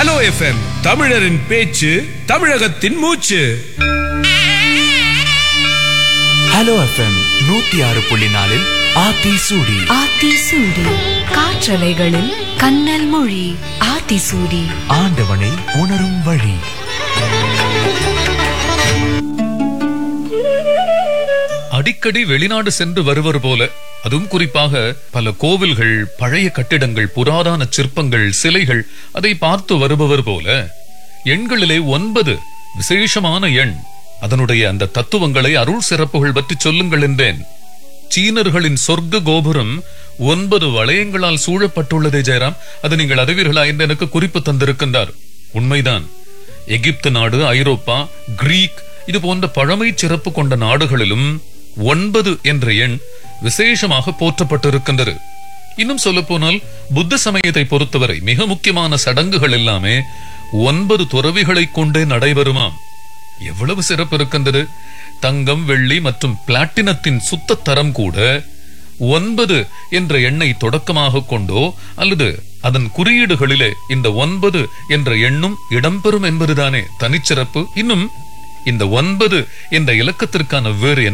hello FM தமிழரின் பேச்சு தமிழகத்தின் மூச்சு ஹலோ எஃப்எம் நூத்தி ஆறு புள்ளி நாலில் ஆத்தி சூடி ஆத்தி சூடி காற்றலைகளில் கண்ணல் மொழி ஆத்தி சூடி ஆண்டவனை உணரும் வழி அடிக்கடி வெளிநாடு சென்று வருவர் போல அதுவும் குறிப்பாக பல கோவில்கள் பழைய கட்டிடங்கள் புராதன சிற்பங்கள் சிலைகள் அதை பார்த்து வருபவர் போல எண்களிலே ஒன்பது விசேஷமான எண் அதனுடைய அந்த தத்துவங்களை அருள் சிறப்புகள் பற்றி சொல்லுங்கள் என்றேன் சீனர்களின் சொர்க்க கோபுரம் ஒன்பது வளையங்களால் சூழப்பட்டுள்ளதே ஜெயராம் அது நீங்கள் அறிவீர்களா என்று எனக்கு குறிப்பு தந்திருக்கின்றார் உண்மைதான் எகிப்து நாடு ஐரோப்பா கிரீக் இது போன்ற பழமை சிறப்பு கொண்ட நாடுகளிலும் ஒன்பது என்ற எண் விசேஷமாக போற்றப்பட்டிருக்கின்றது இன்னும் சொல்ல போனால் புத்த சமயத்தை பொறுத்தவரை மிக முக்கியமான சடங்குகள் எல்லாமே ஒன்பது துறவிகளை கொண்டே நடைபெறுமாம் எவ்வளவு சிறப்பு இருக்கின்றது தங்கம் வெள்ளி மற்றும் பிளாட்டினத்தின் சுத்த தரம் கூட ஒன்பது என்ற எண்ணை தொடக்கமாக கொண்டோ அல்லது அதன் குறியீடுகளிலே இந்த ஒன்பது என்ற எண்ணும் இடம்பெறும் என்பதுதானே தனிச்சிறப்பு இன்னும் இந்த ஒன்பது என்ற இலக்கத்திற்கான வேறு என்ன